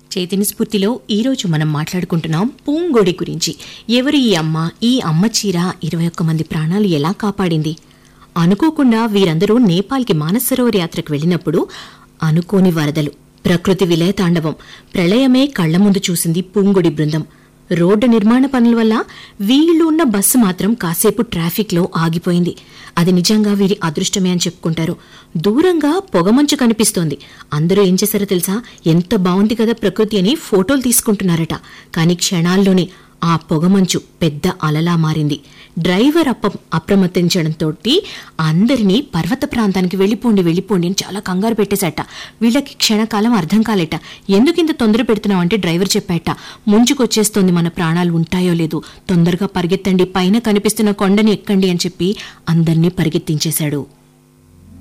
చైతన్య స్ఫూర్తిలో ఈరోజు మనం మాట్లాడుకుంటున్నాం పూంగొడి గురించి ఎవరు ఈ అమ్మ ఈ అమ్మ చీర ఇరవై ఒక్క మంది ప్రాణాలు ఎలా కాపాడింది అనుకోకుండా వీరందరూ నేపాల్కి మానసరోవర్ యాత్రకు వెళ్ళినప్పుడు అనుకోని వరదలు ప్రకృతి విలయ తాండవం ప్రళయమే కళ్ల ముందు చూసింది పూంగొడి బృందం రోడ్డు నిర్మాణ పనుల వల్ల వీళ్ళు ఉన్న బస్సు మాత్రం కాసేపు ట్రాఫిక్లో ఆగిపోయింది అది నిజంగా వీరి అదృష్టమే అని చెప్పుకుంటారు దూరంగా పొగమంచు కనిపిస్తోంది అందరూ ఏం చేశారో తెలుసా ఎంత బాగుంది కదా ప్రకృతి అని ఫోటోలు తీసుకుంటున్నారట కానీ క్షణాల్లోనే ఆ పొగమంచు పెద్ద అలలా మారింది డ్రైవర్ అప్ప అప్రమత్తించడంతో అందరినీ పర్వత ప్రాంతానికి వెళ్ళిపోండి వెళ్ళిపోండి అని చాలా కంగారు పెట్టేశాట వీళ్ళకి క్షణకాలం అర్థం కాలేట ఎందుకింత తొందర పెడుతున్నావు అంటే డ్రైవర్ చెప్పాట ముంచుకొచ్చేస్తోంది మన ప్రాణాలు ఉంటాయో లేదో తొందరగా పరిగెత్తండి పైన కనిపిస్తున్న కొండని ఎక్కండి అని చెప్పి అందర్నీ పరిగెత్తించేశాడు